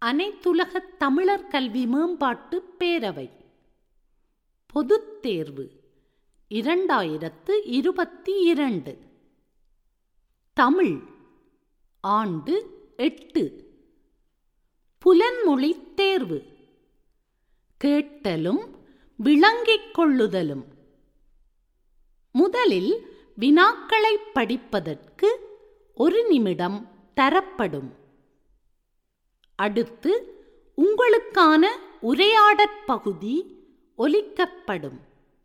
அனைத்துலக தமிழர் கல்வி மேம்பாட்டு பேரவை பொதுத் தேர்வு இரண்டாயிரத்து இருபத்தி இரண்டு தமிழ் ஆண்டு எட்டு புலன்மொழி தேர்வு கேட்டலும் விளங்கிக் கொள்ளுதலும் முதலில் வினாக்களை படிப்பதற்கு ஒரு நிமிடம் தரப்படும் அடுத்து உங்களுக்கான உரையாடற் பகுதி ஒலிக்கப்படும்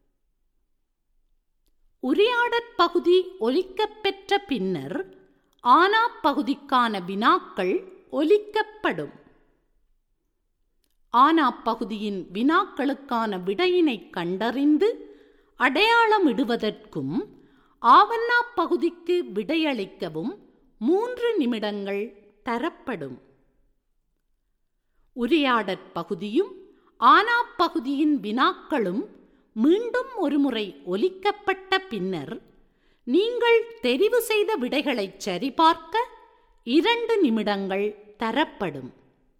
உரையாடற் பகுதி ஒலிக்கப்பெற்ற பின்னர் ஆனா பகுதிக்கான வினாக்கள் ஒலிக்கப்படும் ஆனா பகுதியின் வினாக்களுக்கான விடையினை கண்டறிந்து அடையாளமிடுவதற்கும் ஆவண்ணா பகுதிக்கு விடையளிக்கவும் மூன்று நிமிடங்கள் தரப்படும் உரையாடற் பகுதியும் ஆனா பகுதியின் வினாக்களும் மீண்டும் ஒருமுறை ஒலிக்கப்பட்ட பின்னர் நீங்கள் தெரிவு செய்த விடைகளை சரிபார்க்க இரண்டு நிமிடங்கள் தரப்படும்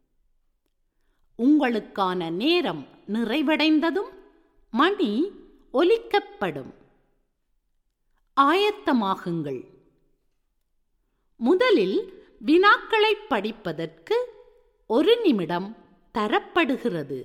உங்களுக்கான நேரம் நிறைவடைந்ததும் மணி ஒலிக்கப்படும் ஆயத்தமாகுங்கள் முதலில் வினாக்களை படிப்பதற்கு ஒரு நிமிடம் தரப்படுகிறது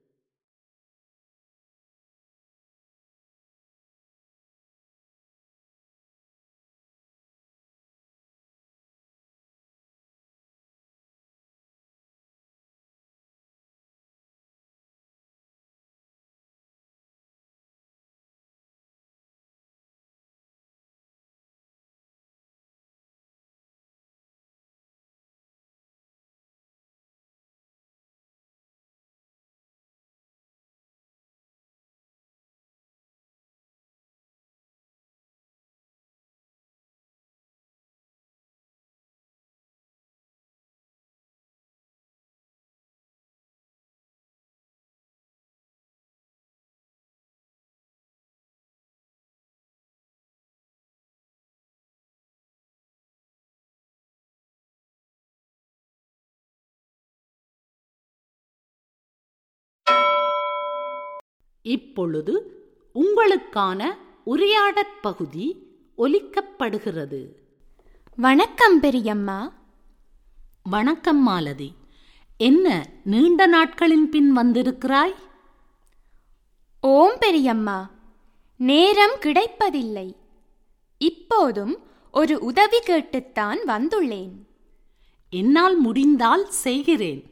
இப்பொழுது உங்களுக்கான உரையாடற் பகுதி ஒலிக்கப்படுகிறது வணக்கம் பெரியம்மா வணக்கம் மாலதி என்ன நீண்ட நாட்களின் பின் வந்திருக்கிறாய் ஓம் பெரியம்மா நேரம் கிடைப்பதில்லை இப்போதும் ஒரு உதவி கேட்டுத்தான் வந்துள்ளேன் என்னால் முடிந்தால் செய்கிறேன்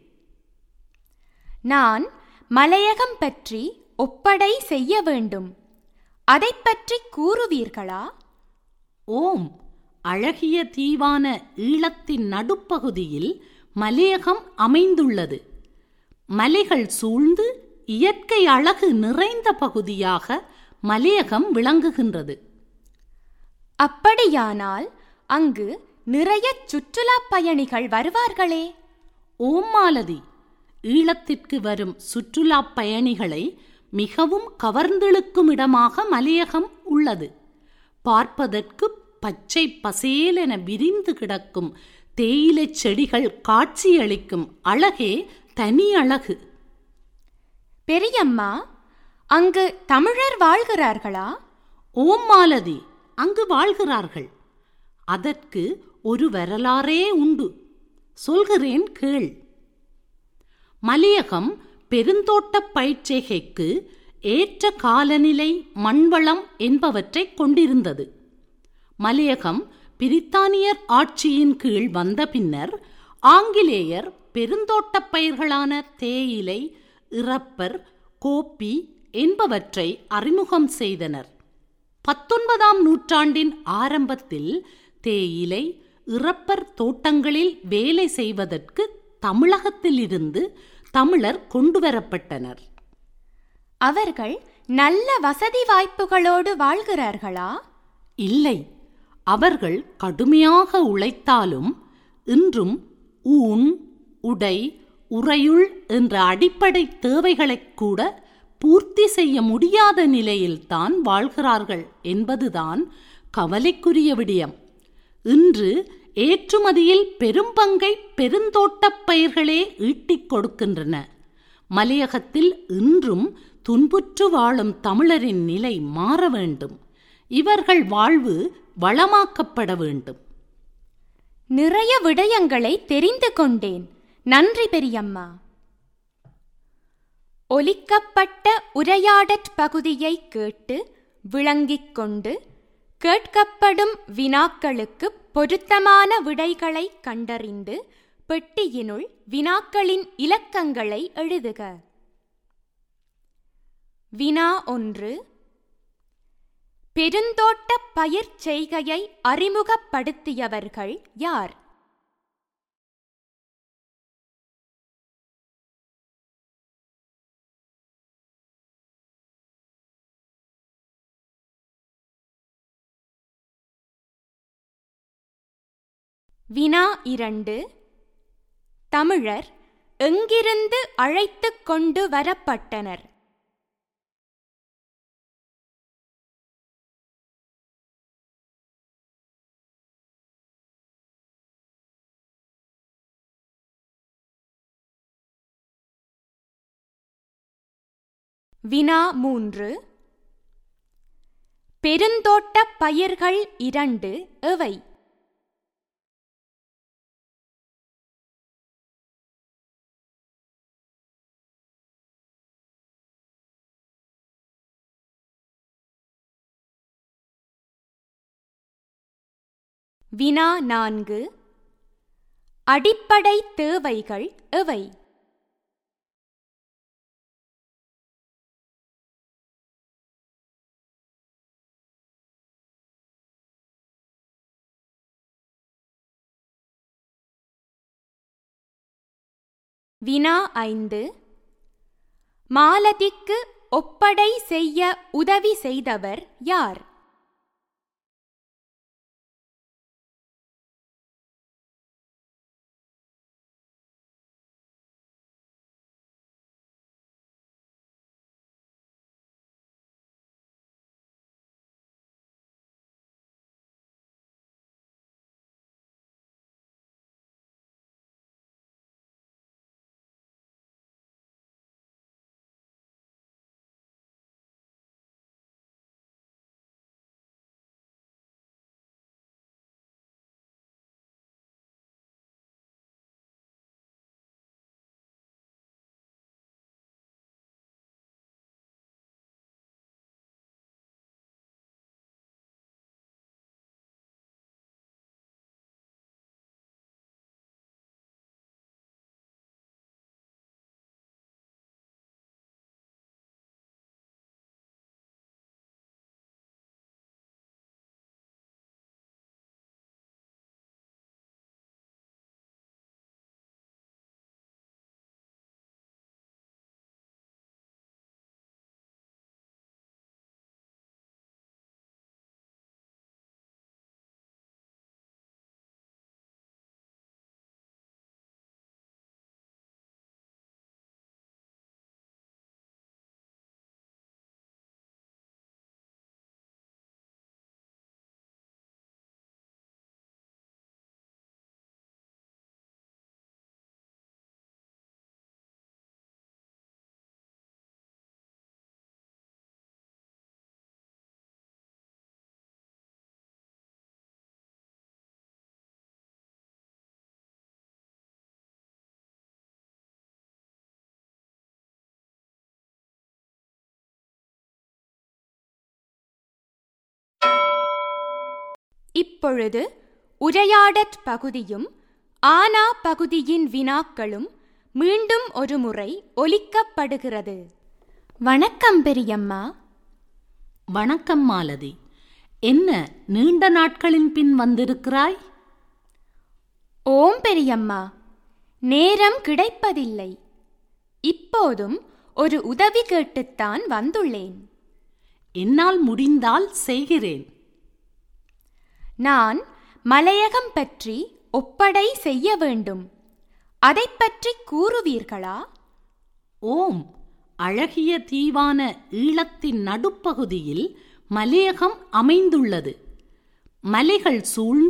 நான் மலையகம் பற்றி ஒப்படை செய்ய வேண்டும் அதைப் பற்றி கூறுவீர்களா ஓம் அழகிய தீவான ஈழத்தின் நடுப்பகுதியில் மலையகம் அமைந்துள்ளது மலைகள் சூழ்ந்து இயற்கை அழகு நிறைந்த பகுதியாக மலையகம் விளங்குகின்றது அப்படியானால் அங்கு நிறைய சுற்றுலாப் பயணிகள் வருவார்களே ஓம் மாலதி ஈழத்திற்கு வரும் சுற்றுலாப் பயணிகளை மிகவும் கவர்ந்திழுக்கும் இடமாக மலையகம் உள்ளது பார்ப்பதற்கு பச்சை பசேலென விரிந்து கிடக்கும் தேயிலைச் செடிகள் காட்சியளிக்கும் அழகே தனி அழகு பெரியம்மா அங்கு தமிழர் வாழ்கிறார்களா ஓம் மாலதி அங்கு வாழ்கிறார்கள் அதற்கு ஒரு வரலாறே உண்டு சொல்கிறேன் கேள் மலையகம் பெருந்தோட்டப் பயிற்சிகைக்கு ஏற்ற காலநிலை மண்வளம் என்பவற்றை கொண்டிருந்தது மலையகம் பிரித்தானியர் ஆட்சியின் கீழ் வந்த பின்னர் ஆங்கிலேயர் பெருந்தோட்டப் பயிர்களான தேயிலை இறப்பர் கோப்பி என்பவற்றை அறிமுகம் செய்தனர் பத்தொன்பதாம் நூற்றாண்டின் ஆரம்பத்தில் தேயிலை இறப்பர் தோட்டங்களில் வேலை செய்வதற்கு தமிழகத்திலிருந்து தமிழர் கொண்டுவரப்பட்டனர் அவர்கள் நல்ல வசதி வாய்ப்புகளோடு வாழ்கிறார்களா இல்லை அவர்கள் கடுமையாக உழைத்தாலும் இன்றும் ஊன் உடை உறையுள் என்ற அடிப்படை தேவைகளைக் கூட பூர்த்தி செய்ய முடியாத நிலையில்தான் வாழ்கிறார்கள் என்பதுதான் கவலைக்குரிய விடயம் இன்று ஏற்றுமதியில் பெரும்பங்கை பெருந்தோட்டப் பயிர்களே ஈட்டிக் கொடுக்கின்றன மலையகத்தில் இன்றும் துன்புற்று வாழும் தமிழரின் நிலை மாற வேண்டும் இவர்கள் வாழ்வு வளமாக்கப்பட வேண்டும் நிறைய விடயங்களை தெரிந்து கொண்டேன் நன்றி பெரியம்மா ஒலிக்கப்பட்ட உரையாடற் பகுதியை கேட்டு விளங்கிக் கொண்டு கேட்கப்படும் வினாக்களுக்கு பொருத்தமான விடைகளை கண்டறிந்து பெட்டியினுள் வினாக்களின் இலக்கங்களை எழுதுக வினா ஒன்று பெருந்தோட்ட பயிர் செய்கையை அறிமுகப்படுத்தியவர்கள் யார் வினா இரண்டு தமிழர் எங்கிருந்து அழைத்துக் கொண்டு வரப்பட்டனர் வினா மூன்று பெருந்தோட்ட பயிர்கள் இரண்டு எவை வினா நான்கு அடிப்படை தேவைகள் எவை வினா ஐந்து மாலதிக்கு ஒப்படை செய்ய உதவி செய்தவர் யார் இப்பொழுது உரையாடற் பகுதியும் ஆனா பகுதியின் வினாக்களும் மீண்டும் ஒருமுறை ஒலிக்கப்படுகிறது வணக்கம் பெரியம்மா வணக்கம் மாலதி என்ன நீண்ட நாட்களின் பின் வந்திருக்கிறாய் ஓம் பெரியம்மா நேரம் கிடைப்பதில்லை இப்போதும் ஒரு உதவி கேட்டுத்தான் வந்துள்ளேன் என்னால் முடிந்தால் செய்கிறேன் நான் மலையகம் பற்றி ஒப்படை செய்ய வேண்டும் அதைப் பற்றி கூறுவீர்களா ஓம் அழகிய தீவான ஈழத்தின் நடுப்பகுதியில் மலையகம் அமைந்துள்ளது மலைகள் சூழ்ந்து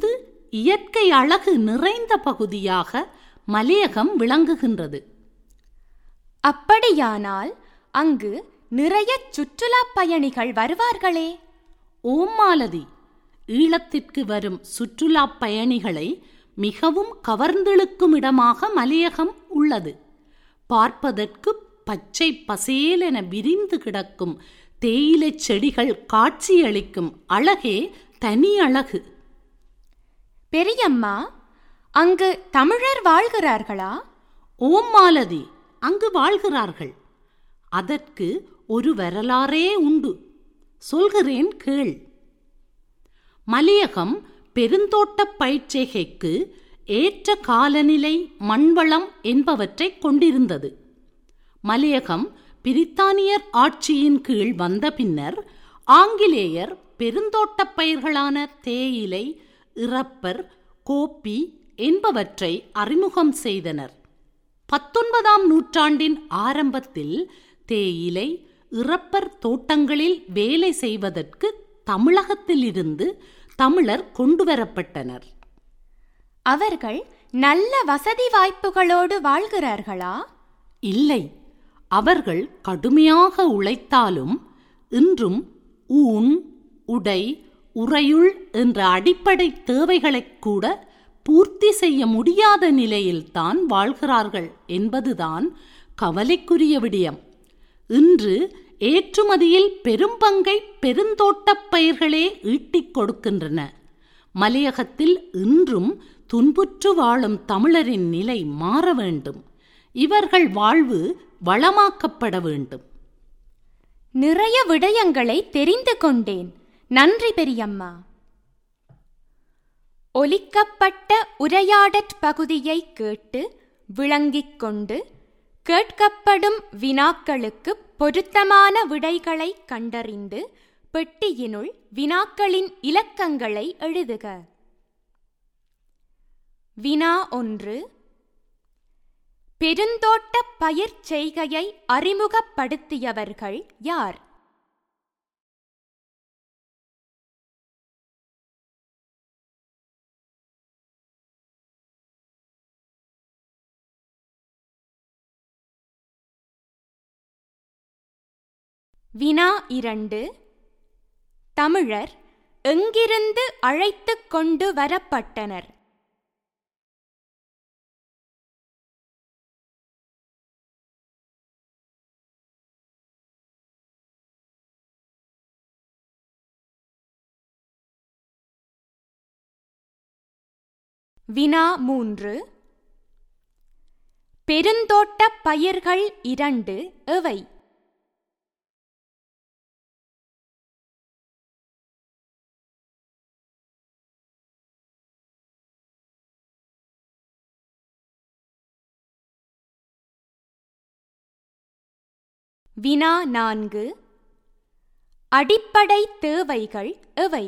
இயற்கை அழகு நிறைந்த பகுதியாக மலையகம் விளங்குகின்றது அப்படியானால் அங்கு நிறைய சுற்றுலாப் பயணிகள் வருவார்களே ஓம் மாலதி ஈழத்திற்கு வரும் சுற்றுலாப் பயணிகளை மிகவும் கவர்ந்திழுக்கும் இடமாக மலையகம் உள்ளது பார்ப்பதற்கு பச்சை பசேலென விரிந்து கிடக்கும் தேயிலைச் செடிகள் காட்சியளிக்கும் அழகே தனி அழகு பெரியம்மா அங்கு தமிழர் வாழ்கிறார்களா ஓம் மாலதி அங்கு வாழ்கிறார்கள் அதற்கு ஒரு வரலாறே உண்டு சொல்கிறேன் கேள் மலையகம் பெருந்தோட்டப் பயிற்சிகைக்கு ஏற்ற காலநிலை மண்வளம் என்பவற்றை கொண்டிருந்தது மலையகம் பிரித்தானியர் ஆட்சியின் கீழ் வந்த பின்னர் ஆங்கிலேயர் பெருந்தோட்டப் பயிர்களான தேயிலை இறப்பர் கோப்பி என்பவற்றை அறிமுகம் செய்தனர் பத்தொன்பதாம் நூற்றாண்டின் ஆரம்பத்தில் தேயிலை இறப்பர் தோட்டங்களில் வேலை செய்வதற்கு தமிழகத்திலிருந்து தமிழர் கொண்டுவரப்பட்டனர் அவர்கள் நல்ல வசதி வாய்ப்புகளோடு வாழ்கிறார்களா இல்லை அவர்கள் கடுமையாக உழைத்தாலும் இன்றும் ஊன் உடை உறையுள் என்ற அடிப்படை தேவைகளைக் கூட பூர்த்தி செய்ய முடியாத நிலையில்தான் வாழ்கிறார்கள் என்பதுதான் கவலைக்குரிய விடயம் இன்று ஏற்றுமதியில் பெரும்பங்கை பெருந்தோட்டப் பயிர்களே ஈட்டிக் கொடுக்கின்றன மலையகத்தில் இன்றும் துன்புற்று வாழும் தமிழரின் நிலை மாற வேண்டும் இவர்கள் வாழ்வு வளமாக்கப்பட வேண்டும் நிறைய விடயங்களை தெரிந்து கொண்டேன் நன்றி பெரியம்மா ஒலிக்கப்பட்ட உரையாடற் பகுதியை கேட்டு விளங்கிக் கொண்டு கேட்கப்படும் வினாக்களுக்கு பொருத்தமான விடைகளை கண்டறிந்து பெட்டியினுள் வினாக்களின் இலக்கங்களை எழுதுக வினா ஒன்று பெருந்தோட்ட பயிர் செய்கையை அறிமுகப்படுத்தியவர்கள் யார் வினா இரண்டு தமிழர் எங்கிருந்து அழைத்துக் கொண்டு வரப்பட்டனர் வினா மூன்று பெருந்தோட்ட பயிர்கள் இரண்டு எவை வினா நான்கு அடிப்படை தேவைகள் எவை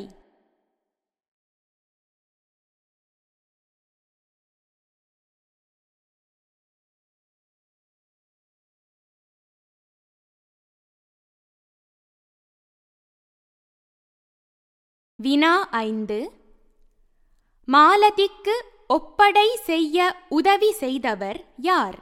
வினா ஐந்து மாலதிக்கு ஒப்படை செய்ய உதவி செய்தவர் யார்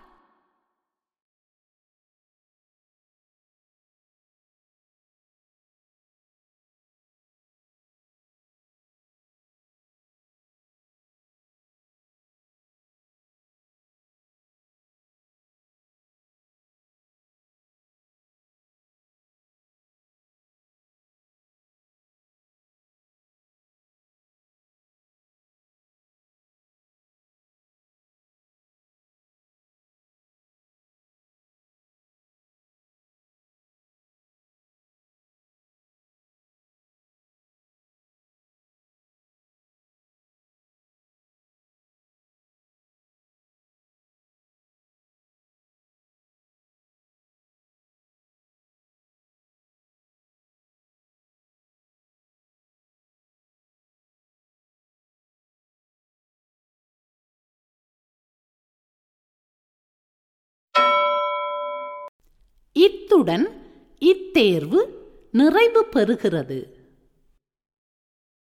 இத்துடன் இத்தேர்வு நிறைவு பெறுகிறது